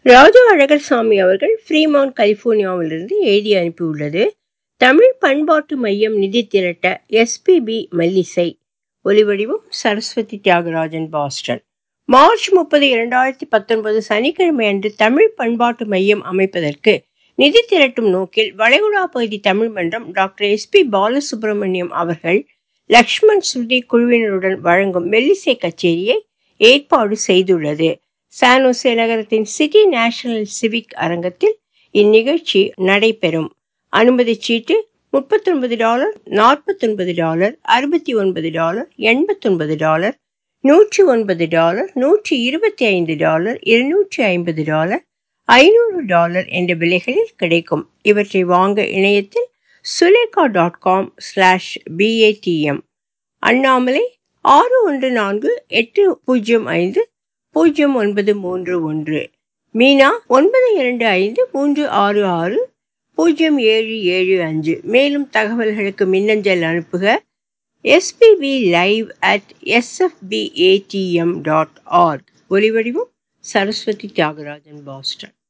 ராஜா அழகர்சாமி அவர்கள் ஃப்ரீமவுண்ட் கலிபோர்னியாவிலிருந்து எழுதி அனுப்பியுள்ளது தமிழ் பண்பாட்டு மையம் நிதி திரட்ட எஸ்பிபி மெல்லிசை ஒலிவடிவம் சரஸ்வதி தியாகராஜன் பாஸ்டன் மார்ச் முப்பது இரண்டாயிரத்தி பத்தொன்பது சனிக்கிழமை அன்று தமிழ் பண்பாட்டு மையம் அமைப்பதற்கு நிதி திரட்டும் நோக்கில் வளைகுடா பகுதி தமிழ் மன்றம் டாக்டர் எஸ் பி பாலசுப்ரமணியம் அவர்கள் லக்ஷ்மண் ஸ்ருதி குழுவினருடன் வழங்கும் மெல்லிசை கச்சேரியை ஏற்பாடு செய்துள்ளது சானோசே நகரத்தின் சிட்டி நேஷனல் சிவிக் அரங்கத்தில் இந்நிகழ்ச்சி நடைபெறும் அனுமதி சீட்டு முப்பத்தொன்பது டாலர் நாற்பத்தொன்பது டாலர் அறுபத்தி ஒன்பது டாலர் எண்பத்தொன்பது டாலர் நூற்றி ஒன்பது டாலர் நூற்றி இருபத்தி ஐந்து டாலர் இருநூற்றி ஐம்பது டாலர் ஐநூறு டாலர் என்ற விலைகளில் கிடைக்கும் இவற்றை வாங்க இணையத்தில் Sulekha dot com slash PATM Annamalai ஆறு ஒன்று நான்கு எட்டு பூஜ்ஜியம் ஐந்து பூஜ்ஜியம் ஒன்பது மூன்று ஒன்று மீனா ஒன்பது இரண்டு ஐந்து மூன்று ஆறு ஆறு பூஜ்ஜியம் ஏழு ஏழு அஞ்சு மேலும் தகவல்களுக்கு மின்னஞ்சல் அனுப்புக SPB live at SFPATM dot org ஒலிவடிவம் சரஸ்வதி தியாகராஜன் பாஸ்டன்